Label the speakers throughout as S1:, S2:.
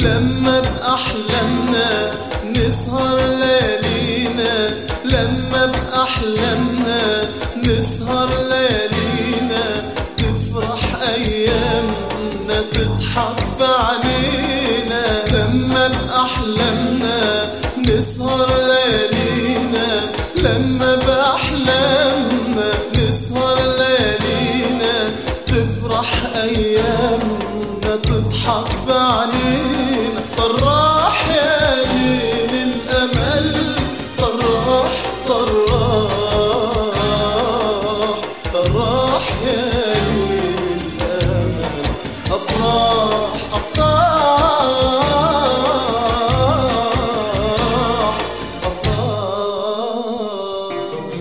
S1: لما بأحلامنا نسهر ليالينا لما بأحلامنا نسهر ليالينا تفرح أيامنا تضحك في عينينا لما بأحلامنا نسهر ليالينا لما بأحلامنا نسهر ليالينا تفرح أيامنا تضحك في عينينا طراح يا ليل الأمل طراح طراح طراح يا ليل الأمل أفراح أفراح أفراح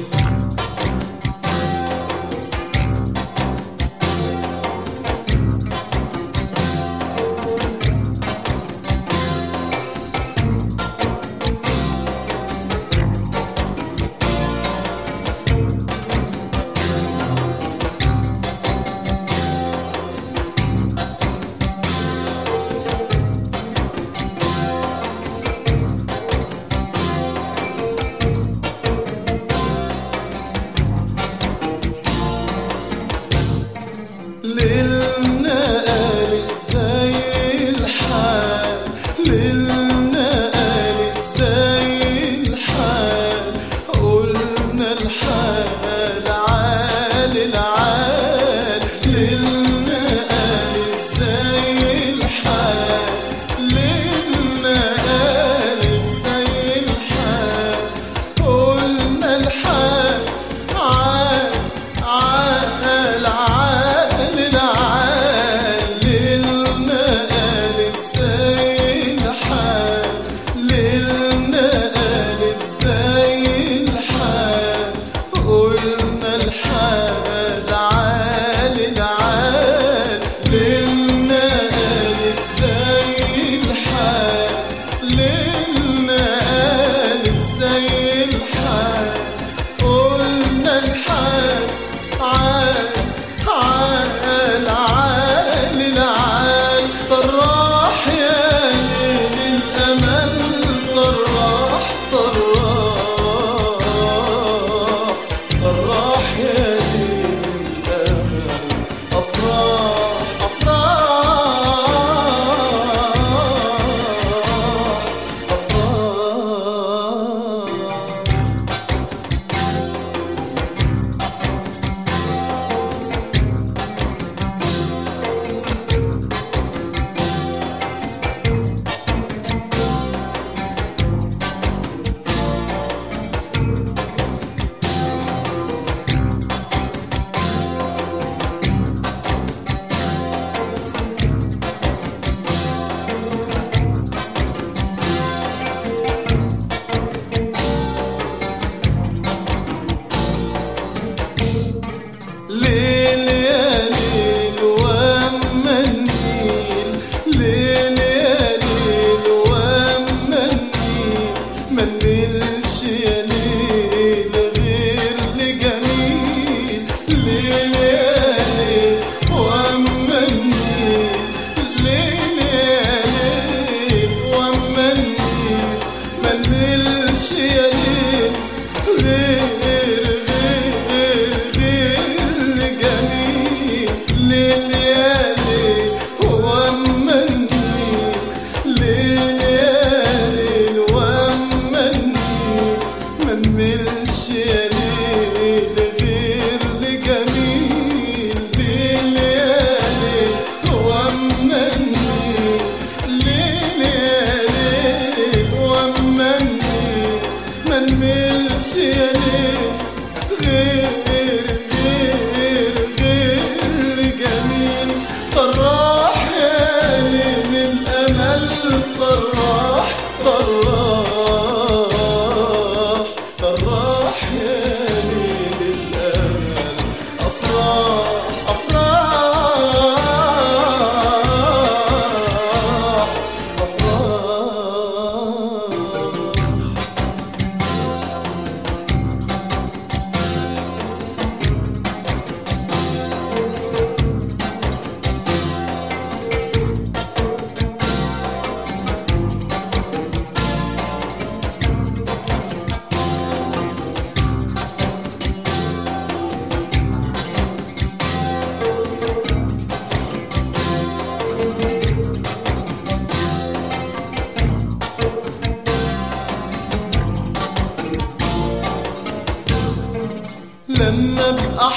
S1: ليلنا قال ازاي الحال ليلنا قال ازاي الحال قلنا الحال عال العال ليلنا قال ازاي الحال ليلنا قال ازاي الحال قلنا الحال عال عال عال العال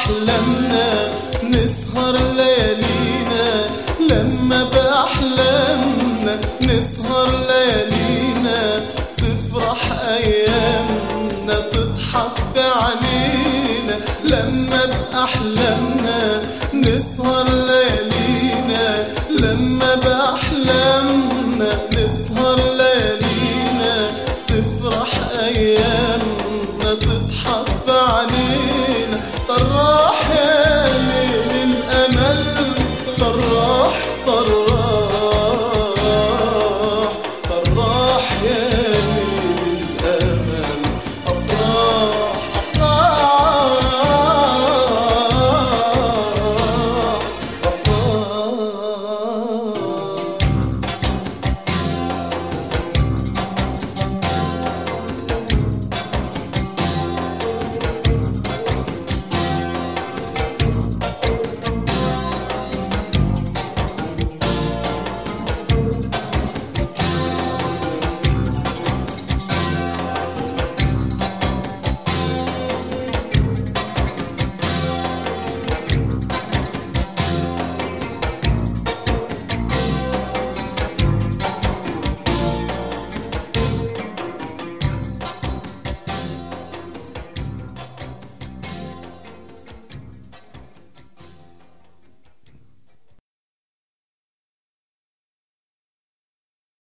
S1: بأحلامنا نسهر ليالينا لما بأحلامنا نسهر ليالينا تفرح أيامنا تضحك في عينينا لما بأحلامنا نسهر ليالينا لما بأحلامنا نسهر ليالينا تفرح أيامنا